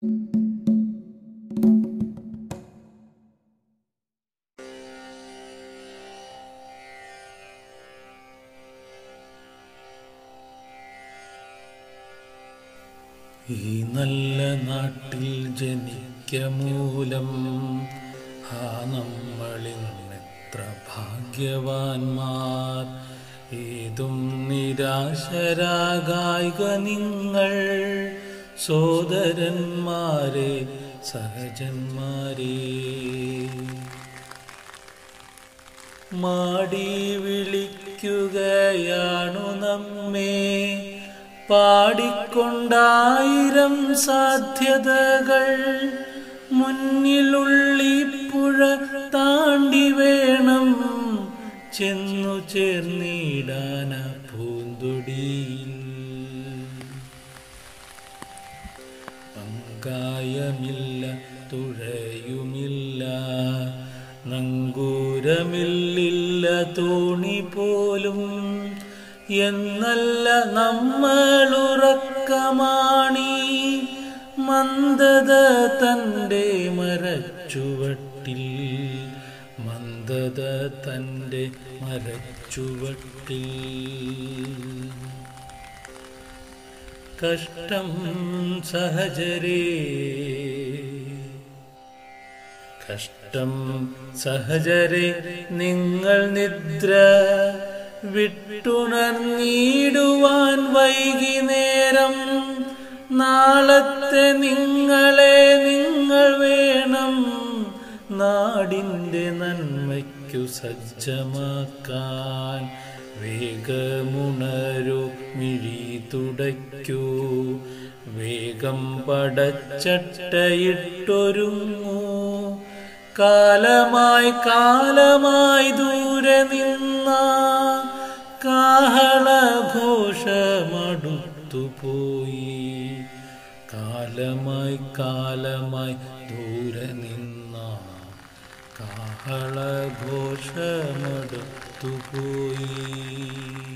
ഈ നല്ല നാട്ടിൽ ജനിക്ക മൂലം ആ നമ്മളിന്നെത്ര ഭാഗ്യവാന്മാർ ഏതും നിരാശരാകായിക നിങ്ങൾ സോദരന്മാരെ സഹജന്മാരെ മാടി വിളിക്കുകയാണു നമ്മെ പാടിക്കൊണ്ടായിരം സാധ്യതകൾ മുന്നിലുള്ളി പുഴ താണ്ടി വേണം ചെന്നു ചേർന്നിടാന പൂന്തൊടിയിൽ പങ്കായമില്ല തുഴയുമില്ല നങ്കൂരമില്ലില്ല തോണി പോലും എന്നല്ല നമ്മളുറക്കമാണി മന്ദത തൻ്റെ മരച്ചുവട്ടിൽ മന്ദത തൻ്റെ മരച്ചുവട്ടിൽ കഷ്ടം സഹജരേ കഷ്ടം സഹജരെ നിങ്ങൾ നിദ്ര വിട്ടുണർന്നിടുവാൻ വൈകി നേരം നാളത്തെ നിങ്ങളെ നിങ്ങൾ വേണം നാടിൻ്റെ നന്മയ്ക്കു സജ്ജമാക്കാൻ വേഗമുണരു മിഴി തുടയ്ക്കൂ വേഗം പടച്ചട്ടയിട്ടൊരുങ്ങൂ കാലമായി കാലമായി ദൂരെ നിന്ന കാഹളഘോഷമടുത്തുപോയി കാലമായി കാലമായി ദൂരെ നിന്ന കാഹളഘോഷമടുത്തുപോയി